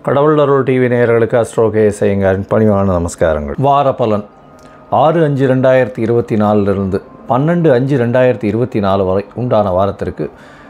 கடவுள் அருள் டிவி நேயர்களுக்கு அஸ்ட்ரோ கேஎஸ் ஐயங்காரின் பணிவான நமஸ்காரங்கள் வார பலன் ஆறு அஞ்சு ரெண்டாயிரத்தி இருபத்தி நாலுலேருந்து பன்னெண்டு அஞ்சு ரெண்டாயிரத்தி இருபத்தி நாலு வரை உண்டான வாரத்திற்கு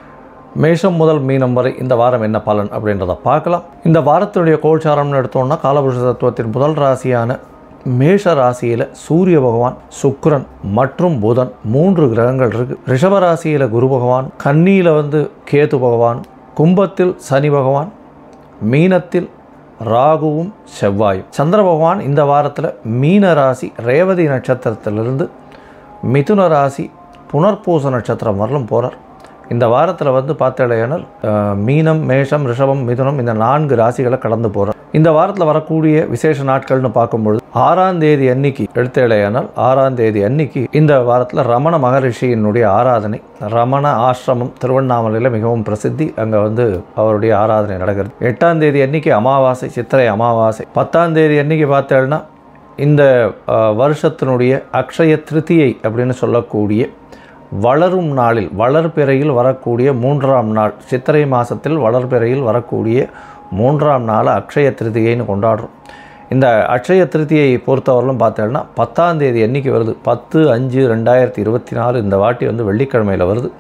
மேஷம் முதல் மீனம் வரை இந்த வாரம் என்ன பலன் அப்படின்றத பார்க்கலாம் இந்த வாரத்தினுடைய கோல்சாரம்னு எடுத்தோம்னா காலபுருஷ தத்துவத்தின் முதல் ராசியான மேஷ ராசியில் சூரிய பகவான் சுக்கிரன் மற்றும் புதன் மூன்று கிரகங்கள் இருக்கு ரிஷப ராசியில் குரு பகவான் கன்னியில் வந்து கேது பகவான் கும்பத்தில் சனி பகவான் மீனத்தில் ராகுவும் செவ்வாயும் சந்திர பகவான் இந்த வாரத்தில் மீன ராசி ரேவதி நட்சத்திரத்திலிருந்து மிதுன ராசி புனர்பூச நட்சத்திரம் வரலும் போகிறார் இந்த வாரத்தில் வந்து பார்த்தேனால் மீனம் மேஷம் ரிஷபம் மிதுனம் இந்த நான்கு ராசிகளை கடந்து போகிறார் இந்த வாரத்தில் வரக்கூடிய விசேஷ நாட்கள்னு பார்க்கும்பொழுது ஆறாம் தேதி அன்னைக்கு எடுத்தேலையானால் ஆறாம் தேதி அன்னைக்கு இந்த வாரத்தில் ரமண மகரிஷியினுடைய ஆராதனை ரமண ஆசிரமம் திருவண்ணாமலையில் மிகவும் பிரசித்தி அங்கே வந்து அவருடைய ஆராதனை நடக்கிறது எட்டாம் தேதி அன்னைக்கு அமாவாசை சித்திரை அமாவாசை பத்தாம் தேதி அன்னைக்கு பார்த்தேன்னா இந்த அஹ், வருஷத்தினுடைய அக்ஷய திருதியை அப்படின்னு சொல்லக்கூடிய வளரும் நாளில் வளர்பிறையில் வரக்கூடிய மூன்றாம் நாள் சித்திரை மாதத்தில் வளர்பிறையில் வரக்கூடிய மூன்றாம் நாள் அக்ஷய திருதியைன்னு கொண்டாடுறோம் இந்த அக்ஷய திருதியை பொறுத்தவரையிலும் பார்த்தோம்னா பத்தாம் தேதி என்னைக்கு வருது பத்து அஞ்சு ரெண்டாயிரத்தி இருபத்தி நாலு இந்த வாட்டி வந்து வெள்ளிக்கிழமையில் வருது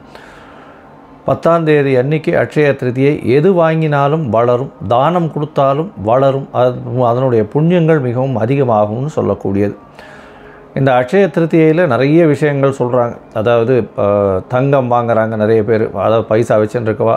பத்தாம் தேதி அன்னைக்கு அக்ஷய திருதியை எது வாங்கினாலும் வளரும் தானம் கொடுத்தாலும் வளரும் அது அதனுடைய புண்ணியங்கள் மிகவும் அதிகமாகும்னு சொல்லக்கூடியது இந்த அக்ஷய திருத்தியையில் நிறைய விஷயங்கள் சொல்கிறாங்க அதாவது அஹ், தங்கம் வாங்குறாங்க நிறைய பேர் அதாவது பைசா வச்சுன்னு இருக்கவா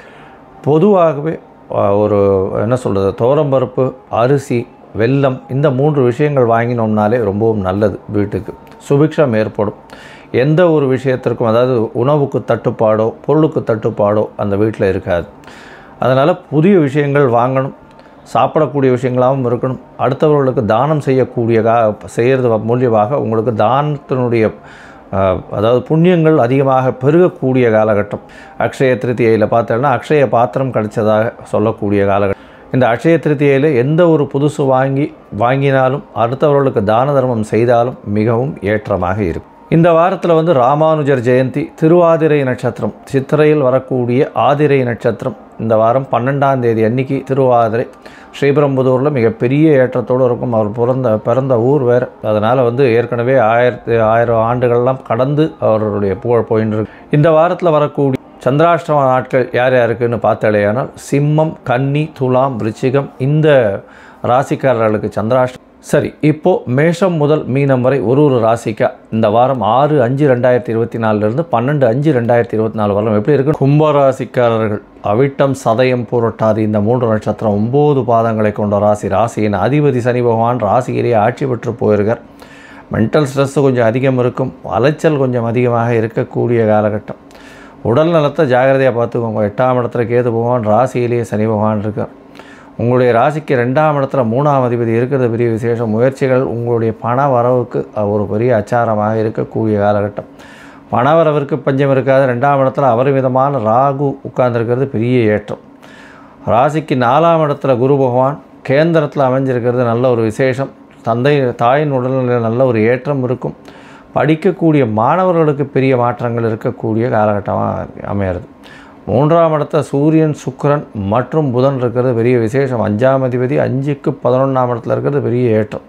பொதுவாகவே அஹ், ஒரு என்ன சொல்கிறது துவரம்பருப்பு அரிசி வெல்லம் இந்த மூன்று விஷயங்கள் வாங்கினோம்னாலே ரொம்பவும் நல்லது வீட்டுக்கு சுபிக்ஷம் ஏற்படும் எந்த ஒரு விஷயத்திற்கும் அதாவது உணவுக்கு தட்டுப்பாடோ பொருளுக்கு தட்டுப்பாடோ அந்த வீட்டில் இருக்காது அதனால் புதிய விஷயங்கள் வாங்கணும் சாப்பிடக்கூடிய விஷயங்களாகவும் இருக்கணும் அடுத்தவர்களுக்கு தானம் செய்யக்கூடிய கா செய்கிறது மூலியமாக உங்களுக்கு தானத்தினுடைய அஹ், அதாவது புண்ணியங்கள் அதிகமாக பெருகக்கூடிய காலகட்டம் அக்ஷய திருத்தியையில் பார்த்தோம்னா அக்ஷய பாத்திரம் கிடைச்சதாக சொல்லக்கூடிய காலகட்டம் இந்த அக்ஷய திருத்தியையில் எந்த ஒரு புதுசு வாங்கி வாங்கினாலும் அடுத்தவர்களுக்கு தான தர்மம் செய்தாலும் மிகவும் ஏற்றமாக இருக்கும் இந்த வாரத்தில் வந்து ராமானுஜர் ஜெயந்தி திருவாதிரை நட்சத்திரம் சித்திரையில் வரக்கூடிய ஆதிரை நட்சத்திரம் இந்த வாரம் பன்னெண்டாம் தேதி அன்னைக்கு திருவாதிரை ஸ்ரீபெரும்புதூரில் மிகப்பெரிய ஏற்றத்தோடு இருக்கும் அவர் பிறந்த பிறந்த ஊர் வேறு அதனால் வந்து ஏற்கனவே ஆயிரத்தி ஆயிரம் ஆண்டுகள்லாம் கடந்து அவருடைய புகழ் போயின்னு இருக்கு இந்த வாரத்தில் வரக்கூடிய சந்திராஷ்டம நாட்கள் யார் யாருக்குன்னு பார்த்தாலேயானால் சிம்மம் கன்னி துலாம் விருச்சிகம் இந்த ராசிக்காரர்களுக்கு சந்திராஷ்டம் சரி இப்போது மேஷம் முதல் மீனம் வரை ஒரு ஒரு ராசிக்கா இந்த வாரம் ஆறு அஞ்சு ரெண்டாயிரத்தி இருபத்தி நாலுலேருந்து பன்னெண்டு அஞ்சு ரெண்டாயிரத்தி இருபத்தி நாலு வரலாம் எப்படி இருக்கு கும்பராசிக்காரர்கள் அவிட்டம் சதயம் பூரட்டாதி இந்த மூன்று நட்சத்திரம் ஒம்பது பாதங்களை கொண்ட ராசி ராசியின் அதிபதி சனி பகவான் ராசியிலேயே ஆட்சி பெற்று போயிருக்கார் மென்டல் ஸ்ட்ரெஸ்ஸு கொஞ்சம் அதிகம் இருக்கும் அலைச்சல் கொஞ்சம் அதிகமாக இருக்கக்கூடிய காலகட்டம் உடல் நலத்தை ஜாகிரதையாக பார்த்துக்கோங்க எட்டாம் இடத்துல கேது பகவான் ராசியிலேயே சனி பகவான் இருக்கார் உங்களுடைய ராசிக்கு ரெண்டாம் இடத்துல மூணாம் அதிபதி இருக்கிறது பெரிய விசேஷம் முயற்சிகள் உங்களுடைய பண வரவுக்கு அஹ், ஒரு பெரிய அச்சாரமாக இருக்கக்கூடிய காலகட்டம் பண வரவிற்கு பஞ்சம் இருக்காது ரெண்டாம் இடத்துல அபரிமிதமான ராகு உட்கார்ந்திருக்கிறது பெரிய ஏற்றம் ராசிக்கு நாலாம் இடத்துல குரு பகவான் கேந்திரத்தில் அமைஞ்சிருக்கிறது நல்ல ஒரு விசேஷம் தந்தை தாயின் உடல்நிலையில் நல்ல ஒரு ஏற்றம் இருக்கும் படிக்கக்கூடிய மாணவர்களுக்கு பெரிய மாற்றங்கள் இருக்கக்கூடிய காலகட்டமாக அமையிறது மூன்றாம் இடத்த சூரியன் சுக்கிரன் மற்றும் புதன் இருக்கிறது பெரிய விசேஷம் அஞ்சாம் அதிபதி அஞ்சுக்கு பதினொன்றாம் இடத்துல இருக்கிறது பெரிய ஏற்றம்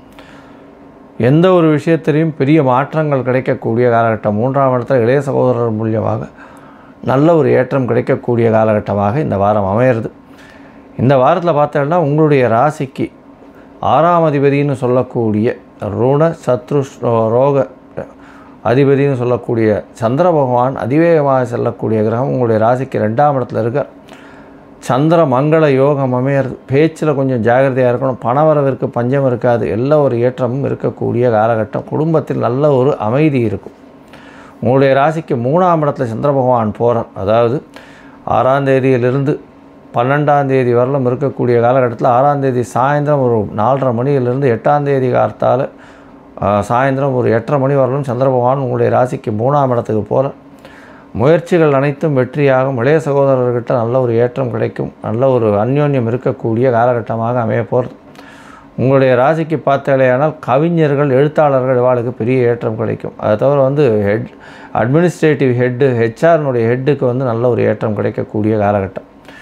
எந்த ஒரு விஷயத்திலையும் பெரிய மாற்றங்கள் கிடைக்கக்கூடிய காலகட்டம் மூன்றாம் இடத்துல இளைய சகோதரர் மூலியமாக நல்ல ஒரு ஏற்றம் கிடைக்கக்கூடிய காலகட்டமாக இந்த வாரம் அமையிறது இந்த வாரத்தில் பார்த்தோம்னா உங்களுடைய ராசிக்கு ஆறாம் அதிபதின்னு சொல்லக்கூடிய ருண சத்ரு ரோக அதிபதின்னு சொல்லக்கூடிய சந்திர பகவான் அதிவேகமாக செல்லக்கூடிய கிரகம் உங்களுடைய ராசிக்கு ரெண்டாம் இடத்துல இருக்கார் சந்திர மங்கள யோகம் அமையிறது பேச்சில் கொஞ்சம் ஜாகிரதையாக இருக்கணும் பணவரவிற்கு பஞ்சம் இருக்காது எல்லா ஒரு ஏற்றமும் இருக்கக்கூடிய காலகட்டம் குடும்பத்தில் நல்ல ஒரு அமைதி இருக்கும் உங்களுடைய ராசிக்கு மூணாம் இடத்துல சந்திர பகவான் போகிறார் அதாவது ஆறாம் தேதியிலிருந்து பன்னெண்டாம் தேதி வரலும் இருக்கக்கூடிய காலகட்டத்தில் ஆறாம் தேதி சாயந்தரம் ஒரு நாலரை மணியிலிருந்து எட்டாம் தேதி காலத்தால் சாயந்தரம் ஒரு எட்டரை மணி வரலும் சந்திர பகவான் உங்களுடைய ராசிக்கு மூணாம் இடத்துக்கு போகிறார் முயற்சிகள் அனைத்தும் வெற்றியாகும் இளைய சகோதரர்கிட்ட நல்ல ஒரு ஏற்றம் கிடைக்கும் நல்ல ஒரு அந்யோன்யம் இருக்கக்கூடிய காலகட்டமாக அமைய போகிறது உங்களுடைய ராசிக்கு பார்த்தாலேயானால் கவிஞர்கள் எழுத்தாளர்கள் இவாளுக்கு பெரிய ஏற்றம் கிடைக்கும் அதை தவிர வந்து ஹெட் அட்மினிஸ்ட்ரேட்டிவ் ஹெட்டு ஹெச்ஆர்னுடைய ஹெட்டுக்கு வந்து நல்ல ஒரு ஏற்றம் கிடைக்கக்கூடிய காலகட்டம்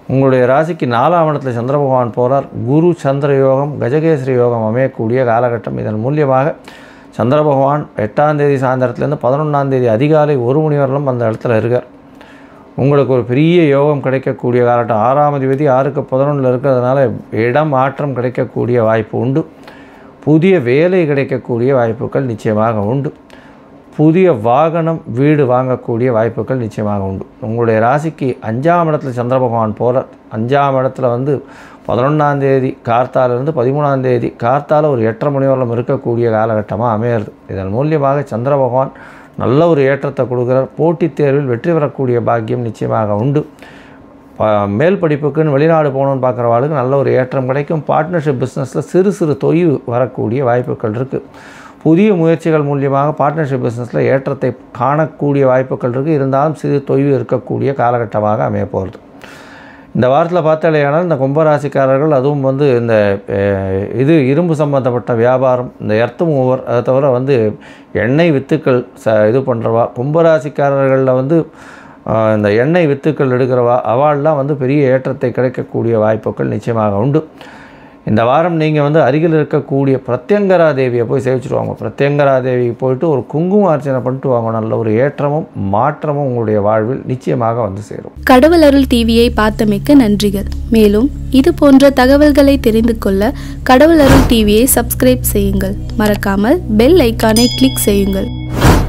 உங்களுடைய ராசிக்கு நாலாம் இடத்துல சந்திர பகவான் போகிறார் குரு சந்திர யோகம் கஜகேசரி யோகம் அமையக்கூடிய காலகட்டம் இதன் மூலியமாக சந்திர பகவான் எட்டாம் தேதி சாயந்தரத்துலேருந்து பதினொன்றாம் தேதி அதிகாலை ஒரு மணி வரலும் அந்த இடத்துல இருக்கார் உங்களுக்கு ஒரு பெரிய யோகம் கிடைக்கக்கூடிய காலகட்டம் ஆறாம் அதிபதி ஆறுக்கு பதினொன்றில் இருக்கிறதுனால இடம் மாற்றம் கிடைக்கக்கூடிய வாய்ப்பு உண்டு புதிய வேலை கிடைக்கக்கூடிய வாய்ப்புகள் நிச்சயமாக உண்டு புதிய வாகனம் வீடு வாங்கக்கூடிய வாய்ப்புகள் நிச்சயமாக உண்டு உங்களுடைய ராசிக்கு அஞ்சாம் இடத்துல சந்திர பகவான் போகிறார் அஞ்சாம் இடத்துல வந்து பதினொன்றாம் தேதி கார்த்தாலிருந்து பதிமூணாம் தேதி கார்த்தால ஒரு எட்டரை மணி வரலும் இருக்கக்கூடிய காலகட்டமாக அமையிறது இதன் மூலியமாக சந்திர பகவான் நல்ல ஒரு ஏற்றத்தை கொடுக்குறார் போட்டித் தேர்வில் வெற்றி பெறக்கூடிய பாக்கியம் நிச்சயமாக உண்டு ப- மேல் படிப்புக்குன்னு வெளிநாடு போகணுன்னு பார்க்குறவாளுக்கு நல்ல ஒரு ஏற்றம் கிடைக்கும் பார்ட்னர்ஷிப் பிஸ்னஸில் சிறு சிறு தொய்வு வரக்கூடிய வாய்ப்புகள் இருக்குது புதிய முயற்சிகள் மூலியமாக பார்ட்னர்ஷிப் பிஸ்னஸில் ஏற்றத்தை காணக்கூடிய வாய்ப்புகள் இருக்குது இருந்தாலும் சிறு தொய்வு இருக்கக்கூடிய காலகட்டமாக அமைய போகிறது இந்த வாரத்தில் பார்த்தாலேயானால் இந்த கும்பராசிக்காரர்கள் அதுவும் வந்து இந்த அஹ், இது இரும்பு சம்பந்தப்பட்ட வியாபாரம் இந்த எர்த்து மூவர் அதை தவிர வந்து எண்ணெய் வித்துக்கள் ச இது பண்ணுறவா கும்பராசிக்காரர்களில் வந்து அஹ், இந்த எண்ணெய் வித்துக்கள் எடுக்கிறவா அவாள்லாம் வந்து பெரிய ஏற்றத்தை கிடைக்கக்கூடிய வாய்ப்புகள் நிச்சயமாக உண்டு இந்த வாரம் நீங்கள் வந்து அருகில் இருக்கக்கூடிய பிரத்யங்கரா தேவியை போய் சேவிச்சுட்டு வாங்க பிரத்யங்கரா தேவிக்கு போயிட்டு ஒரு குங்கும அர்ச்சனை பண்ணிட்டு வாங்க நல்ல ஒரு ஏற்றமும் மாற்றமும் உங்களுடைய வாழ்வில் நிச்சயமாக வந்து சேரும் கடவுள் அருள் டிவியை பார்த்தமைக்க நன்றிகள் மேலும் இது போன்ற தகவல்களை தெரிந்து கொள்ள கடவுள் அருள் டிவியை சப்ஸ்கிரைப் செய்யுங்கள் மறக்காமல் பெல் ஐக்கானை கிளிக் செய்யுங்கள்